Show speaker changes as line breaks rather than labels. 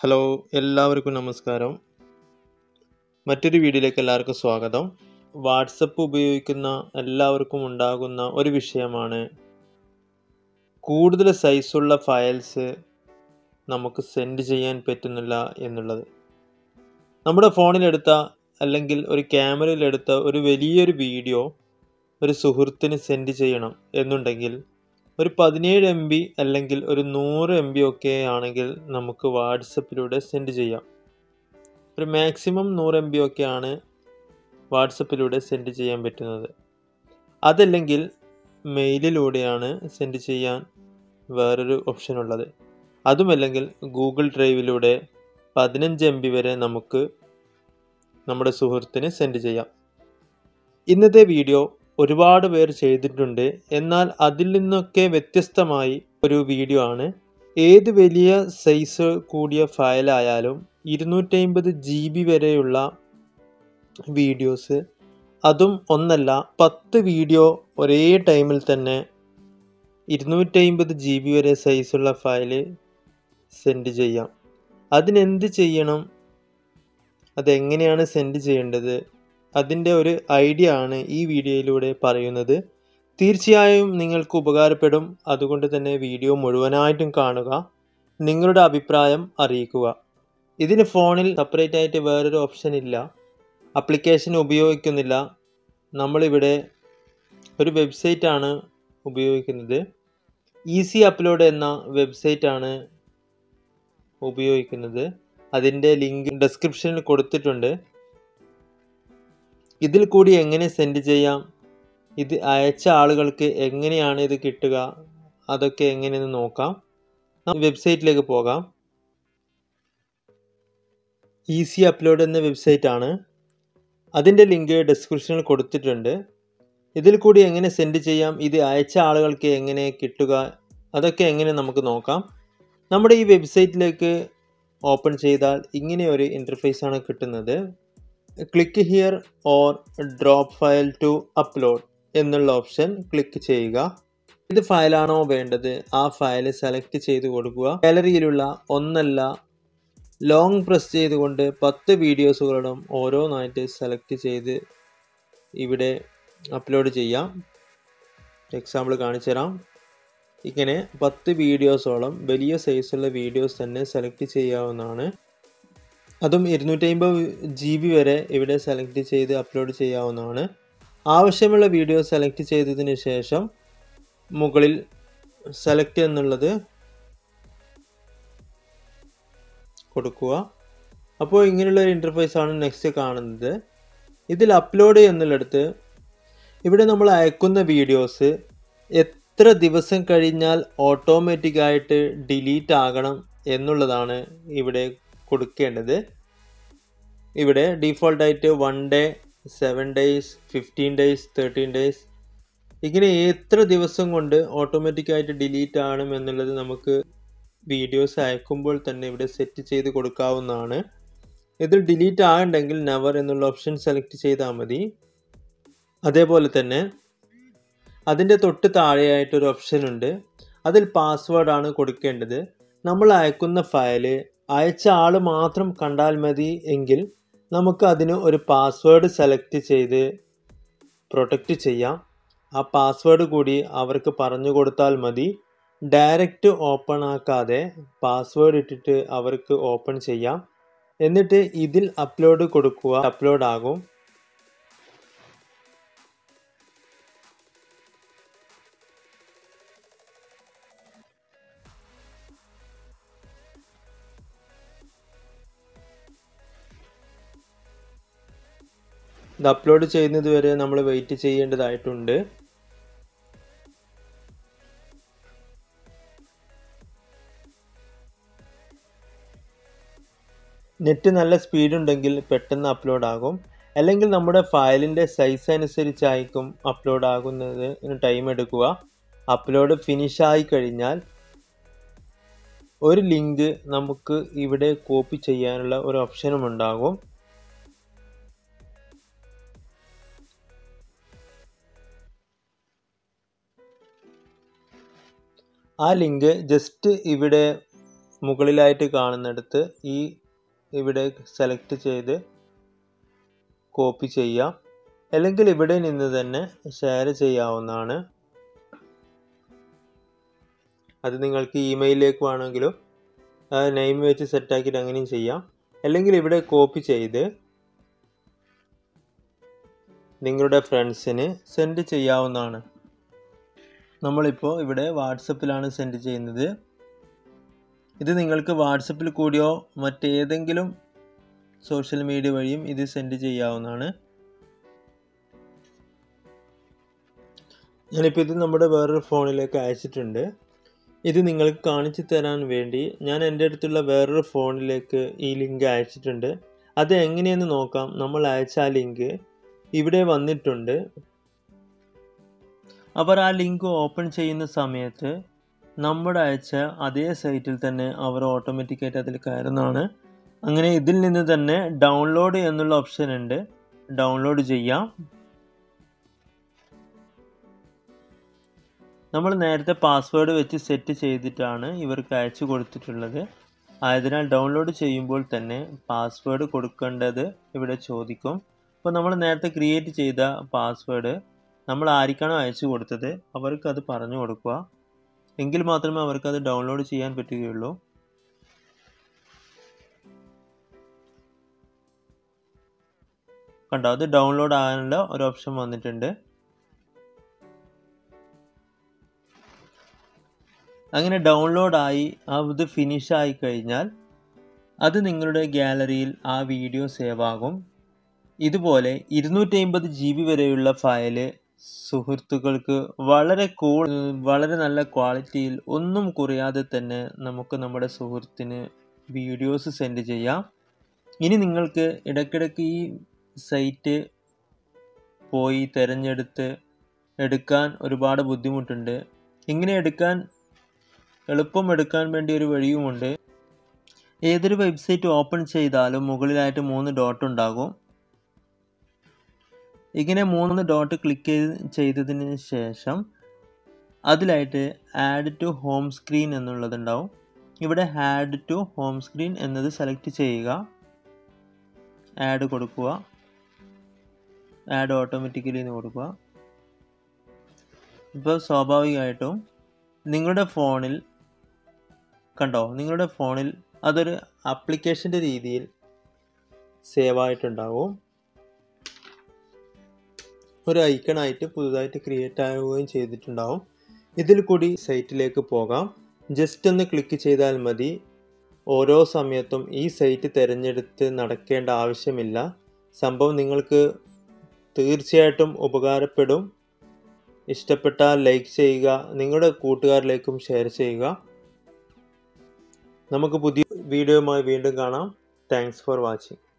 hello എല്ലാവർക്കും നമസ്കാരം മറ്റൊരു വീഡിയോയിലേക്ക് എല്ലാവർക്കും സ്വാഗതം വാട്സപ്പ് ഉപയോഗിക്കുന്ന എല്ലാവർക്കും ഉണ്ടാകുന്ന ഒരു വിഷയമാണ് കൂടുതൽ സൈസുള്ള ഫയൽസ് നമുക്ക് സെൻഡ് ചെയ്യാൻ പറ്റുന്നില്ല എന്നുള്ളത് നമ്മുടെ ഫോണിലെടുത്ത അല്ലെങ്കിൽ ഒരു ക്യാമറയിലെടുത്ത ഒരു വലിയൊരു വീഡിയോ ഒരു സുഹൃത്തിന് സെൻഡ് ചെയ്യണം എന്നുണ്ടെങ്കിൽ ഒരു പതിനേഴ് എം ബി അല്ലെങ്കിൽ ഒരു നൂറ് എം ബി ഒക്കെ ആണെങ്കിൽ നമുക്ക് വാട്സപ്പിലൂടെ സെൻഡ് ചെയ്യാം ഒരു മാക്സിമം നൂറ് എം ബി ഒക്കെയാണ് വാട്സപ്പിലൂടെ സെൻഡ് ചെയ്യാൻ പറ്റുന്നത് അതല്ലെങ്കിൽ മെയിലിലൂടെയാണ് സെൻഡ് ചെയ്യാൻ വേറൊരു ഓപ്ഷൻ ഉള്ളത് അതുമല്ലെങ്കിൽ ഗൂഗിൾ ഡ്രൈവിലൂടെ പതിനഞ്ച് എം ബി വരെ നമുക്ക് നമ്മുടെ സുഹൃത്തിന് സെൻഡ് ചെയ്യാം ഇന്നത്തെ വീഡിയോ ഒരുപാട് പേർ ചെയ്തിട്ടുണ്ട് എന്നാൽ അതിൽ നിന്നൊക്കെ വ്യത്യസ്തമായി ഒരു വീഡിയോ ആണ് ഏത് വലിയ സൈസ് കൂടിയ ഫയലായാലും ഇരുന്നൂറ്റമ്പത് ജി ബി വരെയുള്ള വീഡിയോസ് അതും ഒന്നല്ല പത്ത് വീഡിയോ ഒരേ ടൈമിൽ തന്നെ ഇരുന്നൂറ്റമ്പത് ജി ബി വരെ സൈസുള്ള ഫയല് സെൻഡ് ചെയ്യാം അതിനെന്ത് ചെയ്യണം അതെങ്ങനെയാണ് സെൻഡ് ചെയ്യേണ്ടത് അതിൻ്റെ ഒരു ഐഡിയ ആണ് ഈ വീഡിയോയിലൂടെ പറയുന്നത് തീർച്ചയായും നിങ്ങൾക്ക് ഉപകാരപ്പെടും അതുകൊണ്ട് തന്നെ വീഡിയോ മുഴുവനായിട്ടും കാണുക നിങ്ങളുടെ അഭിപ്രായം അറിയിക്കുക ഇതിന് ഫോണിൽ സെപ്പറേറ്റ് ആയിട്ട് വേറൊരു ഓപ്ഷൻ ഇല്ല അപ്ലിക്കേഷൻ ഉപയോഗിക്കുന്നില്ല നമ്മളിവിടെ ഒരു വെബ്സൈറ്റ് ആണ് ഉപയോഗിക്കുന്നത് ഈസി അപ്ലോഡ് എന്ന വെബ്സൈറ്റ് ആണ് ഉപയോഗിക്കുന്നത് അതിൻ്റെ ലിങ്ക് ഡിസ്ക്രിപ്ഷനിൽ കൊടുത്തിട്ടുണ്ട് ഇതിൽ കൂടി എങ്ങനെ സെൻഡ് ചെയ്യാം ഇത് അയച്ച ആളുകൾക്ക് എങ്ങനെയാണ് ഇത് കിട്ടുക അതൊക്കെ എങ്ങനെയെന്ന് നോക്കാം നമുക്ക് വെബ്സൈറ്റിലേക്ക് പോകാം ഈസി അപ്ലോഡ് എന്ന വെബ്സൈറ്റ് ആണ് അതിൻ്റെ ലിങ്ക് ഡിസ്ക്രിപ്ഷനിൽ കൊടുത്തിട്ടുണ്ട് ഇതിൽ കൂടി എങ്ങനെ സെൻഡ് ചെയ്യാം ഇത് അയച്ച ആളുകൾക്ക് എങ്ങനെ കിട്ടുക അതൊക്കെ എങ്ങനെ നമുക്ക് നോക്കാം നമ്മുടെ ഈ വെബ്സൈറ്റിലേക്ക് ഓപ്പൺ ചെയ്താൽ ഇങ്ങനെ ഒരു ഇൻ്റർഫേസ് ആണ് കിട്ടുന്നത് click here or drop file to upload എന്നുള്ള ഓപ്ഷൻ ക്ലിക്ക് ചെയ്യുക ഏത് ഫയലാണോ വേണ്ടത് ആ ഫയൽ സെലക്ട് ചെയ്ത് കൊടുക്കുക ഗാലറിയിലുള്ള ഒന്നല്ല ലോങ് പ്രസ് ചെയ്തുകൊണ്ട് പത്ത് വീഡിയോസുകളും ഓരോന്നായിട്ട് സെലക്ട് ചെയ്ത് ഇവിടെ അപ്ലോഡ് ചെയ്യാം എക്സാമ്പിൾ കാണിച്ചു തരാം ഇങ്ങനെ പത്ത് വീഡിയോസോളം വലിയ സൈസുള്ള വീഡിയോസ് തന്നെ സെലക്ട് ചെയ്യാവുന്നതാണ് അതും ഇരുന്നൂറ്റമ്പത് ജി ബി വരെ ഇവിടെ സെലക്ട് ചെയ്ത് അപ്ലോഡ് ചെയ്യാവുന്നതാണ് ആവശ്യമുള്ള വീഡിയോ സെലക്ട് ചെയ്തതിന് ശേഷം മുകളിൽ സെലക്ട് എന്നുള്ളത് കൊടുക്കുക അപ്പോൾ ഇങ്ങനെയുള്ള ഒരു ഇൻ്റർഫേസ് ആണ് നെക്സ്റ്റ് കാണുന്നത് ഇതിൽ അപ്ലോഡ് എന്നുള്ളിടത്ത് ഇവിടെ നമ്മൾ അയക്കുന്ന വീഡിയോസ് എത്ര ദിവസം കഴിഞ്ഞാൽ ഓട്ടോമാറ്റിക്കായിട്ട് ഡിലീറ്റ് ആകണം എന്നുള്ളതാണ് ഇവിടെ കൊടുക്കേണ്ടത് ഇവിടെ ഡീഫോൾട്ടായിട്ട് one day seven days fifteen days thirteen days ഇങ്ങനെ എത്ര ദിവസം കൊണ്ട് ഓട്ടോമാറ്റിക്കായിട്ട് ഡിലീറ്റ് ആകണം എന്നുള്ളത് നമുക്ക് വീഡിയോസ് അയക്കുമ്പോൾ തന്നെ ഇവിടെ സെറ്റ് ചെയ്ത് കൊടുക്കാവുന്നതാണ് ഇതിൽ ഡിലീറ്റ് ആകണ്ടെങ്കിൽ നെവർ എന്നുള്ള ഓപ്ഷൻ സെലക്ട് ചെയ്താൽ മതി അതേപോലെ തന്നെ അതിൻ്റെ തൊട്ട് താഴെയായിട്ടൊരു ഓപ്ഷൻ ഉണ്ട് അതിൽ പാസ്വേഡാണ് കൊടുക്കേണ്ടത് നമ്മൾ അയക്കുന്ന ഫയല് അയച്ച ആൾ മാത്രം കണ്ടാൽ മതി എങ്കിൽ നമുക്ക് അതിന് ഒരു പാസ്വേഡ് സെലക്ട് ചെയ്ത് പ്രൊട്ടക്റ്റ് ചെയ്യാം ആ പാസ്വേഡ് കൂടി അവർക്ക് പറഞ്ഞു കൊടുത്താൽ മതി ഡയറക്റ്റ് ഓപ്പൺ ആക്കാതെ പാസ്വേഡ് ഇട്ടിട്ട് അവർക്ക് ഓപ്പൺ ചെയ്യാം എന്നിട്ട് ഇതിൽ അപ്ലോഡ് കൊടുക്കുക അപ്ലോഡ് ആകും ഇത് അപ്ലോഡ് ചെയ്യുന്നത് വരെ നമ്മൾ വെയിറ്റ് ചെയ്യേണ്ടതായിട്ടുണ്ട് നെറ്റ് നല്ല സ്പീഡ് ഉണ്ടെങ്കിൽ പെട്ടെന്ന് അപ്ലോഡ് ആകും അല്ലെങ്കിൽ നമ്മുടെ ഫയലിൻ്റെ സൈസ് അനുസരിച്ചായിരിക്കും അപ്ലോഡ് ആകുന്നത് ടൈം എടുക്കുക അപ്ലോഡ് ഫിനിഷ് ആയി കഴിഞ്ഞാൽ ഒരു ലിങ്ക് നമുക്ക് ഇവിടെ കോപ്പി ചെയ്യാനുള്ള ഒരു ഓപ്ഷനും ഉണ്ടാകും ആ ലിങ്ക് ജസ്റ്റ് ഇവിടെ മുകളിലായിട്ട് കാണുന്നിടത്ത് ഈ ഇവിടെ സെലക്ട് ചെയ്ത് കോപ്പി ചെയ്യാം അല്ലെങ്കിൽ ഇവിടെ നിന്ന് തന്നെ ഷെയർ ചെയ്യാവുന്നതാണ് അത് നിങ്ങൾക്ക് ഇമെയിലിലേക്ക് വേണമെങ്കിലും നെയിം വെച്ച് സെറ്റാക്കിയിട്ട് അങ്ങനെയും ചെയ്യാം അല്ലെങ്കിൽ ഇവിടെ കോപ്പി ചെയ്ത് നിങ്ങളുടെ ഫ്രണ്ട്സിന് സെൻഡ് ചെയ്യാവുന്നതാണ് നമ്മളിപ്പോൾ ഇവിടെ വാട്സപ്പിലാണ് സെൻഡ് ചെയ്യുന്നത് ഇത് നിങ്ങൾക്ക് വാട്സപ്പിൽ കൂടിയോ മറ്റേതെങ്കിലും സോഷ്യൽ മീഡിയ വഴിയും ഇത് സെൻഡ് ചെയ്യാവുന്നതാണ് ഞാനിപ്പോൾ ഇത് നമ്മുടെ വേറൊരു ഫോണിലേക്ക് അയച്ചിട്ടുണ്ട് ഇത് നിങ്ങൾക്ക് കാണിച്ചു തരാൻ വേണ്ടി ഞാൻ എൻ്റെ അടുത്തുള്ള വേറൊരു ഫോണിലേക്ക് ഈ ലിങ്ക് അയച്ചിട്ടുണ്ട് അത് എങ്ങനെയെന്ന് നോക്കാം നമ്മൾ അയച്ച ആ ലിങ്ക് ഇവിടെ വന്നിട്ടുണ്ട് അവർ ആ ലിങ്ക് ഓപ്പൺ ചെയ്യുന്ന സമയത്ത് നമ്മുടെ അയച്ച അതേ സൈറ്റിൽ തന്നെ അവർ ഓട്ടോമാറ്റിക്കായിട്ട് അതിൽ കയറുന്നതാണ് അങ്ങനെ ഇതിൽ നിന്ന് തന്നെ ഡൗൺലോഡ് എന്നുള്ള ഓപ്ഷൻ ഉണ്ട് ഡൗൺലോഡ് ചെയ്യാം നമ്മൾ നേരത്തെ പാസ്വേഡ് വെച്ച് സെറ്റ് ചെയ്തിട്ടാണ് ഇവർക്ക് അയച്ചു കൊടുത്തിട്ടുള്ളത് ആയതിനാൽ ഡൗൺലോഡ് ചെയ്യുമ്പോൾ തന്നെ പാസ്വേഡ് കൊടുക്കേണ്ടത് ഇവിടെ ചോദിക്കും അപ്പോൾ നമ്മൾ നേരത്തെ ക്രിയേറ്റ് ചെയ്ത പാസ്വേഡ് നമ്മൾ ആർക്കാണോ അയച്ചു കൊടുത്തത് അവർക്ക് അത് പറഞ്ഞു കൊടുക്കുക എങ്കിൽ മാത്രമേ അവർക്ക് അത് ഡൗൺലോഡ് ചെയ്യാൻ പറ്റുകയുള്ളൂ കണ്ടോ അത് ഡൗൺലോഡ് ആകാനുള്ള ഒരു ഓപ്ഷൻ വന്നിട്ടുണ്ട് അങ്ങനെ ഡൗൺലോഡ് ആയി അത് ഫിനിഷ് ആയി കഴിഞ്ഞാൽ അത് നിങ്ങളുടെ ഗാലറിയിൽ ആ വീഡിയോ സേവ് ആകും ഇതുപോലെ ഇരുന്നൂറ്റി അമ്പത് ജി ബി വരെയുള്ള ഫയല് സുഹൃത്തുക്കൾക്ക് വളരെ കൂൾ വളരെ നല്ല ക്വാളിറ്റിയിൽ ഒന്നും കുറയാതെ തന്നെ നമുക്ക് നമ്മുടെ സുഹൃത്തിന് വീഡിയോസ് സെൻഡ് ചെയ്യാം ഇനി നിങ്ങൾക്ക് ഇടയ്ക്കിടയ്ക്ക് ഈ സൈറ്റ് പോയി തിരഞ്ഞെടുത്ത് എടുക്കാൻ ഒരുപാട് ബുദ്ധിമുട്ടുണ്ട് ഇങ്ങനെ എടുക്കാൻ എളുപ്പം എടുക്കാൻ വേണ്ടി ഒരു വഴിയുമുണ്ട് ഏതൊരു വെബ്സൈറ്റ് ഓപ്പൺ ചെയ്താലും മുകളിലായിട്ട് മൂന്ന് ഡോട്ട് ഉണ്ടാകും ഇങ്ങനെ മൂന്ന് ഡോട്ട് ക്ലിക്ക് ചെയ്തതിന് ശേഷം അതിലായിട്ട് ആഡ് ടു ഹോം സ്ക്രീൻ എന്നുള്ളതുണ്ടാവും ഇവിടെ ആഡ് ടു ഹോം സ്ക്രീൻ എന്നത് സെലക്ട് ചെയ്യുക ആഡ് കൊടുക്കുക ആഡ് ഓട്ടോമാറ്റിക്കലി എന്ന് കൊടുക്കുക ഇപ്പോൾ സ്വാഭാവികമായിട്ടും നിങ്ങളുടെ ഫോണിൽ കണ്ടോ നിങ്ങളുടെ ഫോണിൽ അതൊരു ആപ്ലിക്കേഷൻ്റെ രീതിയിൽ സേവ് ആയിട്ടുണ്ടാവും ഒരു ഐക്കണായിട്ട് പുതുതായിട്ട് ക്രിയേറ്റ് ആവുകയും ചെയ്തിട്ടുണ്ടാവും ഇതിൽ കൂടി സൈറ്റിലേക്ക് പോകാം ജസ്റ്റ് ഒന്ന് ക്ലിക്ക് ചെയ്താൽ മതി ഓരോ സമയത്തും ഈ സൈറ്റ് തിരഞ്ഞെടുത്ത് നടക്കേണ്ട ആവശ്യമില്ല സംഭവം നിങ്ങൾക്ക് തീർച്ചയായിട്ടും ഉപകാരപ്പെടും ഇഷ്ടപ്പെട്ടാൽ ലൈക്ക് ചെയ്യുക നിങ്ങളുടെ കൂട്ടുകാരിലേക്കും ഷെയർ ചെയ്യുക നമുക്ക് പുതിയ വീഡിയോയുമായി വീണ്ടും കാണാം താങ്ക്സ് ഫോർ വാച്ചിങ്